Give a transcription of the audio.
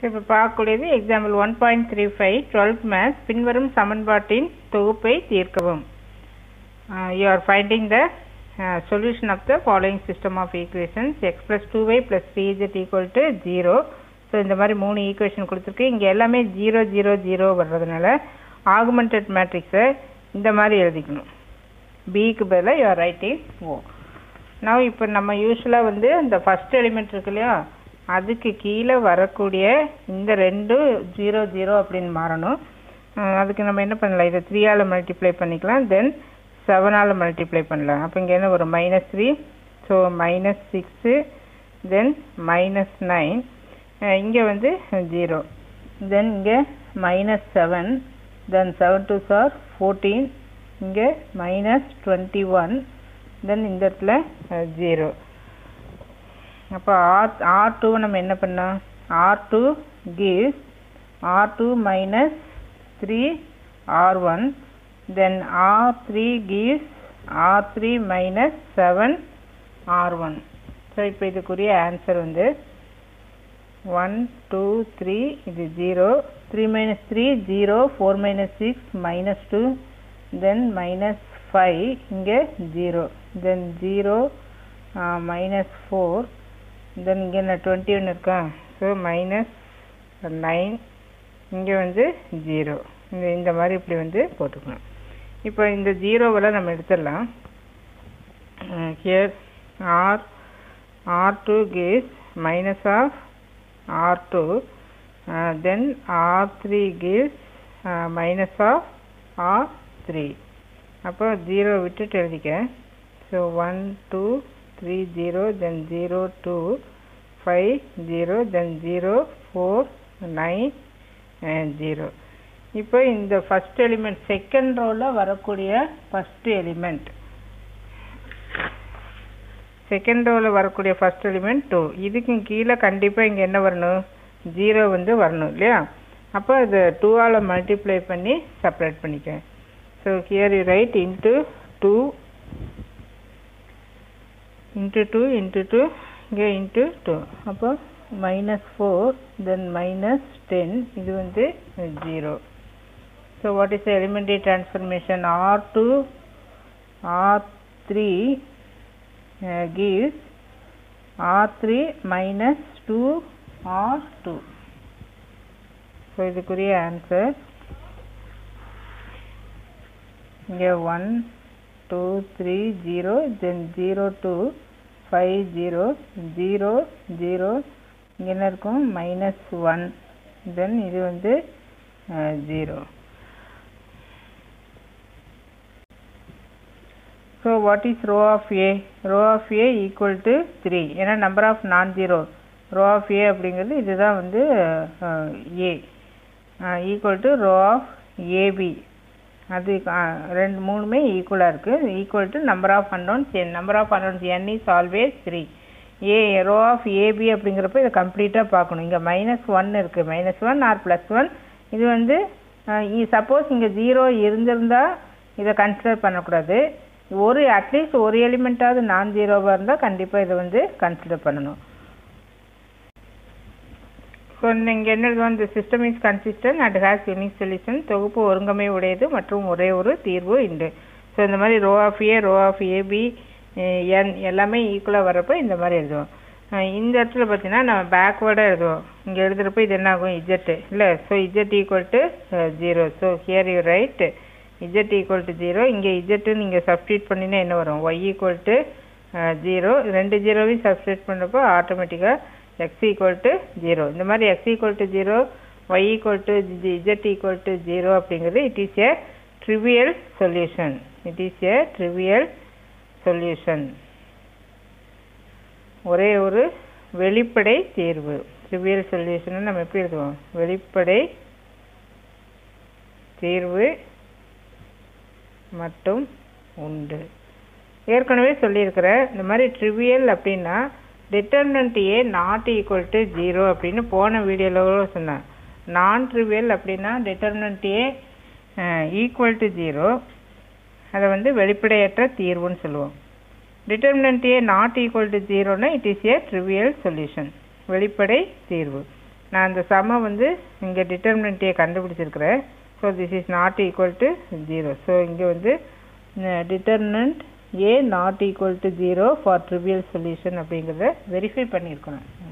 இப்போ பார்க்கக்கூடியது example one point three five twelfth maths பின்வரும் சமன்பாட்டின் தொகுப்பை தீர்க்கவும் you are finding the solution of the following system of equations x plus two y plus three z equal to zero so இந்த மாதிரி மூணு equation கொடுத்துருக்கு இங்கே எல்லாமே ஜீரோ ஜீரோ ஜீரோ வர்றதுனால ஆகுமெண்டட் மேட்ரிக்ஸை இந்த மாதிரி எழுதிக்கணும் பிக்கு பதிலாக யூ ஆர் ரைட்டிங் ஓ நான் இப்போ நம்ம யூஸ்வலாக வந்து இந்த ஃபஸ்ட் எலிமெண்ட் இருக்கு இல்லையா அதுக்கு கீழே வரக்கூடிய இந்த ரெண்டு ஜீரோ ஜீரோ அப்படின்னு மாறணும் அஹ் அதுக்கு நம்ம என்ன பண்ணலாம் இதை த்ரீயால் மல்டிப்ளை பண்ணிக்கலாம் தென் செவனால் மல்டிப்ளை பண்ணலாம் அப்போ இங்கே என்ன ஒரு minus three so minus six then minus nine இங்கே வந்து ஜீரோ தென் இங்கே minus seven then seven two sir fourteen இங்கே மைனஸ் டுவெண்ட்டி ஒன் தென் இந்த இடத்துல ஜீரோ அப்போ ஆர் ஆர் டூவை நம்ம என்ன பண்ணோம் R two gives R two minus three R one then R three gives R three minus seven R one so இப்போ இதுக்குரிய ஆன்சர் வந்து ஒன் டூ த்ரீ இது zero three minus three zero four minus six minus two then minus five இங்கே zero then zero minus four then இங்கே என்ன twenty one இருக்கா so minus nine இங்கே வந்து ஜீரோ இந்த இந்த மாதிரி இப்படி வந்து போட்டுக்கணும் இப்போ இந்த ஜீரோவெல்லாம் நம்ம எடுத்துடலாம் here R R two goes minus of R two then R three goes minus of R three அப்போ ஜீரோ விட்டுட்டு எழுதிக்க so one two three zero then zero two five zero then zero four nine zero இப்போ இந்த first element second ரோவில் வரக்கூடிய first element second ரோவில் வரக்கூடிய first element two இதுக்கு கீழே கண்டிப்பாக இங்கே என்ன வரணும் ஜீரோ வந்து வரணும் இல்லையா அப்போ இது டூவால் மல்டிப்ளை பண்ணி செப்பரேட் பண்ணிக்க so here you write into two into two into two இங்கே இன்ட்டு டூ அப்போ minus four then minus ten இது வந்து zero so what is the elementary transformation R two R three gives R3 minus 2 R2 so இதுக்குரிய answer இங்கே one two three zero then zero two five zero zero zero இங்கே என்ன இருக்கும் minus one then இது வந்து zero so what is row of A row of A equal to three ஏன்னா number of non zero row of A அப்படிங்கிறது இதுதான் வந்து A equal to row of AB அது ரெண்டு மூணுமே ஈக்குவலாக இருக்குது equal to number of unknowns n number of unknowns n is always three A row of AB அப்படிங்கிறப்ப இதை கம்ப்ளீட்டாக பார்க்கணும் இங்கே மைனஸ் ஒன் இருக்குது minus one R plus one இது வந்து சப்போஸ் இங்கே ஜீரோ இருந்திருந்தால் இதை கன்சிடர் பண்ணக்கூடாது ஒரு அட்லீஸ்ட் ஒரு எலிமெண்ட்டாவது நான் ஜீரோவாக இருந்தால் கண்டிப்பாக இதை வந்து கன்சிடர் பண்ணணும் ஸோ இங்கே என்ன வந்து system is consistent and has unique solution தொகுப்பு ஒருங்கமை உடையது மற்றும் ஒரே ஒரு தீர்வு உண்டு ஸோ இந்த மாதிரி row of A row of AB n எல்லாமே ஈக்குவலாக வரப்போ இந்த மாதிரி எழுதுவோம் இந்த இடத்துல பார்த்தீங்கன்னா நம்ம பேக்வேர்டாக எழுதுவோம் இங்கே எழுதுகிறப்ப இது என்ன ஆகும் இஜெட்டு இல்லை so z equal to zero so here you write z equal to zero இங்கே இஜெட்டு நீங்கள் சப்ஸ்டியூட் பண்ணினா என்ன வரும் ஒய் ஈக்குவல் டு ஜீரோ ரெண்டு ஜீரோவையும் சப்ஸ்டியூட் பண்ணுறப்போ ஆட்டோமேட்டிக்காக எக்ஸ் ஈக்குவல் டு ஜீரோ இந்த மாதிரி x equal to zero y equal to z equal to zero அப்படிங்கிறது it is a trivial solution it is a trivial solution ஒரே ஒரு வெளிப்படை தீர்வு ட்ரிவியல் சொல்யூஷன் நம்ம எப்படி எழுதுவோம் வெளிப்படை தீர்வு மட்டும் உண்டு ஏற்கனவே சொல்லியிருக்கிறேன் இந்த மாதிரி ட்ரிவியல் அப்படின்னா determinant A not equal to zero அப்படின்னு போன வீடியோவில் சொன்னேன் நான் ட்ரிவியல் அப்படின்னா determinant A equal to zero அதை வந்து வெளிப்படையற்ற தீர்வுன்னு சொல்லுவோம் determinant A not equal to ஜீரோனா it is a trivial solution வெளிப்படை தீர்வு நான் அந்த சம்மை வந்து இங்கே டிட்டர்மினன்ட் ஏ கண்டுபிடிச்சிருக்கிறேன் so this is not equal to zero so இங்கே வந்து determinant A not equal to zero for trivial solution அப்படிங்கிறத வெரிஃபை பண்ணியிருக்கணும்